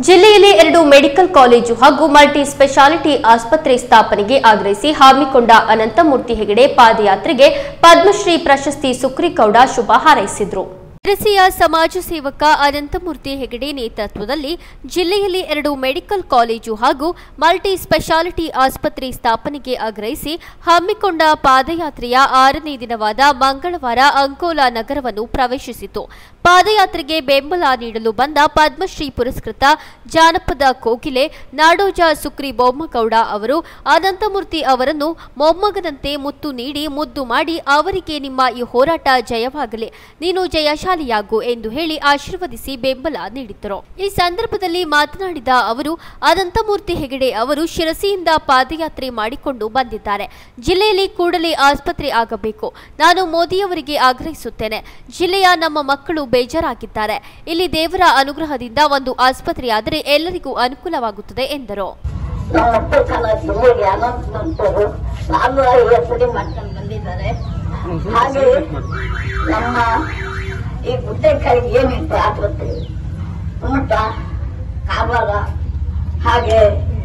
ಜಿಲ್ಲೆಯಲ್ಲಿ ಎರಡು medical college ಹಾಗೂ ಮಲ್ಟಿ ಸ್ಪೆಷಾಲಿಟಿ ಆಸ್ಪತ್ರೆ ಸ್ಥಾಪನೆಗೆ ಆಗ್ರಹಿಸಿ ಹಮ್ಮಿಕೊಂಡ ಅನಂತಮೂರ್ತಿ ಹೆಗಡೆ ಪಾದಯಾತ್ರೆಗೆ ಪದ್ಮಶ್ರೀ ಪ್ರಶಸ್ತಿ ಸುಕ್ರಿಗೌಡ ಶುಭ ಹಾರೈಸಿದರು ಶಿರಸಿಯ ಸಮಾಜ ಸೇವಕ ಅನಂತಮೂರ್ತಿ ಹೆಗಡೆ ನೇತೃತ್ವದಲ್ಲಿ ಜಿಲ್ಲೆಯಲ್ಲಿ ಎರಡು ಮೆಡಿಕಲ್ ಕಾಲೇಜು ಹಾಗೂ ಮಲ್ಟಿ ಸ್ಪೆಷಾಲಿಟಿ ಆಸ್ಪತ್ರೆ ಸ್ಥಾಪನೆಗೆ ಆಗ್ರಹಿಸಿ ಹಮ್ಮಿಕೊಂಡ ಪಾದಯಾತ್ರೆಯ ಆರನೇ ದಿನವಾದ ಮಂಗಳವಾರ ಅಂಕೋಲಾ ನಗರವನ್ನು ಪ್ರವೇಶಿಸಿತು ಪಾದಯಾತ್ರೆಗೆ ಬೆಂಬಲ ನೀಡಲು ಬಂದ ಪದ್ಮಶ್ರೀ ಪುರಸ್ಕೃತ ಜಾನಪದ ಕೋಗಿಲೆ ನಾಡೋಜ ಸುಕ್ರಿ ಬೊಮ್ಮಗೌಡ ಅವರು ಅನಂತಮೂರ್ತಿ ಅವರನ್ನು ಮೊಮ್ಮಗನಂತೆ ಮುತ್ತು ನೀಡಿ ಮುದ್ದು ಮಾಡಿ ಅವರಿಗೆ ನಿಮ್ಮ ಈ ಹೋರಾಟ ಜಯವಾಗಲಿ ನೀನು ಜಯಶಾಲಿಯಾಗು ಎಂದು ಹೇಳಿ ಆಶೀರ್ವದಿಸಿ ಬೆಂಬಲ ನೀಡಿದ್ದರು ಈ ಸಂದರ್ಭದಲ್ಲಿ ಮಾತನಾಡಿದ ಅವರು ಅನಂತಮೂರ್ತಿ ಹೆಗಡೆ ಅವರು ಶಿರಸಿಯಿಂದ ಪಾದಯಾತ್ರೆ ಮಾಡಿಕೊಂಡು ಬಂದಿದ್ದಾರೆ ಜಿಲ್ಲೆಯಲ್ಲಿ ಕೂಡಲೇ ಆಸ್ಪತ್ರೆ ಆಗಬೇಕು ನಾನು ಮೋದಿಯವರಿಗೆ ಆಗ್ರಹಿಸುತ್ತೇನೆ ಜಿಲ್ಲೆಯ ನಮ್ಮ ಮಕ್ಕಳು ಬೇಜಾರಾಗಿದ್ದಾರೆ ಇಲ್ಲಿ ದೇವರ ಅನುಗ್ರಹದಿಂದ ಒಂದು ಆಸ್ಪತ್ರೆಯಾದರೆ ಎಲ್ಲರಿಗೂ ಅನುಕೂಲವಾಗುತ್ತದೆ ಎಂದರು ನಮ್ಮ ಮಕ್ಕಳು ಚೆನ್ನಾಗಿ ಜಿಲ್ಲೆಗೆ ಅನಂತರು ನಾನು ಹೆಸರಿ ಮಾಡ್ಕೊಂಡು ಬಂದಿದ್ದಾರೆ ಹಾಗೆ ನಮ್ಮ ಈ ಗುಡ್ಡೆಕಾಯಿಗೆ ಏನಿತ್ತು ಆಸ್ಪತ್ರೆ ಊಟ ಕಾಬಾರ ಹಾಗೆ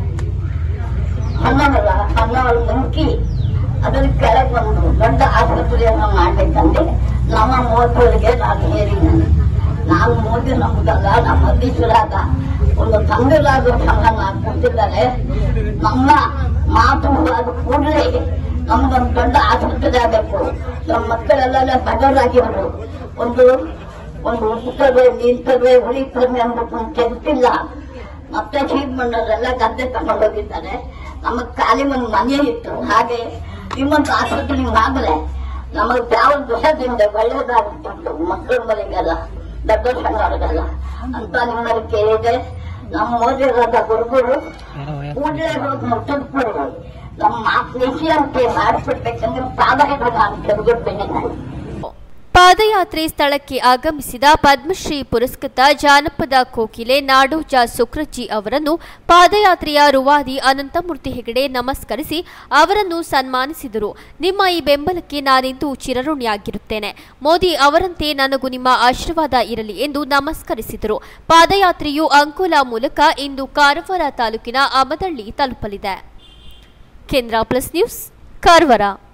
ಹೊನ್ನವರ ಹೊನ್ನವರ ಮುಖಿ ಅದರ ಕೆಳಗೆ ಒಂದು ದೊಡ್ಡ ಆಸ್ಪತ್ರೆಯನ್ನು ಮಾಡ್ಬೇಕಂದ್ರೆ ನಮ್ಮ ಮೋದಿಯವರಿಗೆ ನಾನು ಹೇಳಿದ್ದೇನೆ ನಾನು ಮೋದಿ ನಮ್ಮದಲ್ಲ ನಮ್ಮ ಅಧ್ಯಕ್ಷರಾದ ಒಂದು ತಂಗಿರಾದ ಸಂಘನ ಕೊಟ್ಟಿದ್ದಾರೆ ನಮ್ಮ ಮಾತು ಆದ ಕೂಡಲೇ ನಮ್ಗೊಂದು ದೊಡ್ಡ ಆಸ್ಪತ್ರೆ ಆಗಬೇಕು ನಮ್ಮ ಮಕ್ಕಳೆಲ್ಲ ಬಡವರಾಗಿರೋರು ಒಂದು ಒಂದು ಊಟವೇ ನಿಂತವೇ ಉಳಿತವೆ ಅಂದ್ಬಿಟ್ಟು ಒಂದು ಕೆಲ್ಸಿಲ್ಲ ಮತ್ತೆ ಚೀಪ್ ಮಾಡೋರೆಲ್ಲ ಗದ್ದೆ ತಗೊಂಡೋಗಿದ್ದಾರೆ ನಮಗ್ ಖಾಲಿ ಒಂದು ಮನೆ ಇತ್ತು ಹಾಗೆ ನಿಮ್ಮೊಂದು ಆಸ್ಪತ್ರೆ ಆದ್ರೆ ನಮಗ್ ಯಾವ ದೋಷದಿಂದ ಒಳ್ಳೇದಾಗುತ್ತಿತ್ತು ಮಕ್ಕಳ ಮನೆಗೆಲ್ಲ ದೊಡ್ಡ ಸಣ್ಣವ್ರಿಗೆಲ್ಲ ಅಂತ ನಿಮ್ಮಲ್ಲಿ ಕೇಳಿದೆ ನಮ್ಮ ಮೋದಿರಾದ ಗುರುಗಳು ಕೂಡಲೇ ಹೋಗಿ ಮುಟ್ಟಿಸ್ಬಿಡು ನಮ್ಮ ಮಾತು ವಿಷಯಂತೆ ಮಾಡಿಸ್ಬಿಡ್ಬೇಕಂದ್ರೆ ಪಾದ ಹಿಡಿದು ನಾನು ಕೆಳಗಿಡ್ಬೇನೆ ನಾನು ಪಾದಯಾತ್ರೆ ಸ್ಥಳಕ್ಕೆ ಆಗಮಿಸಿದ ಪದ್ಮಶ್ರೀ ಪುರಸ್ಕೃತ ಜಾನಪದ ಕೋಕಿಲೆ ನಾಡೋಜ ಸುಕ್ರಜ್ಜಿ ಅವರನ್ನು ಪಾದಯಾತ್ರೆಯ ರುವಾದಿ ಅನಂತಮೂರ್ತಿ ಹೆಗಡೆ ನಮಸ್ಕರಿಸಿ ಅವರನ್ನು ಸನ್ಮಾನಿಸಿದರು ನಿಮ್ಮ ಈ ಬೆಂಬಲಕ್ಕೆ ನಾನಿಂದು ಚಿರಋಣಿಯಾಗಿರುತ್ತೇನೆ ಮೋದಿ ಅವರಂತೆ ನನಗೂ ನಿಮ್ಮ ಆಶೀರ್ವಾದ ಇರಲಿ ಎಂದು ನಮಸ್ಕರಿಸಿದರು ಪಾದಯಾತ್ರೆಯು ಅಂಕೋಲಾ ಮೂಲಕ ಇಂದು ಕಾರವಾರ ತಾಲೂಕಿನ ಅಮದಳ್ಳಿ ತಲುಪಲಿದೆ ಕೇಂದ್ರ ಪ್ಲಸ್ ನ್ಯೂಸ್ ಕಾರವಾರ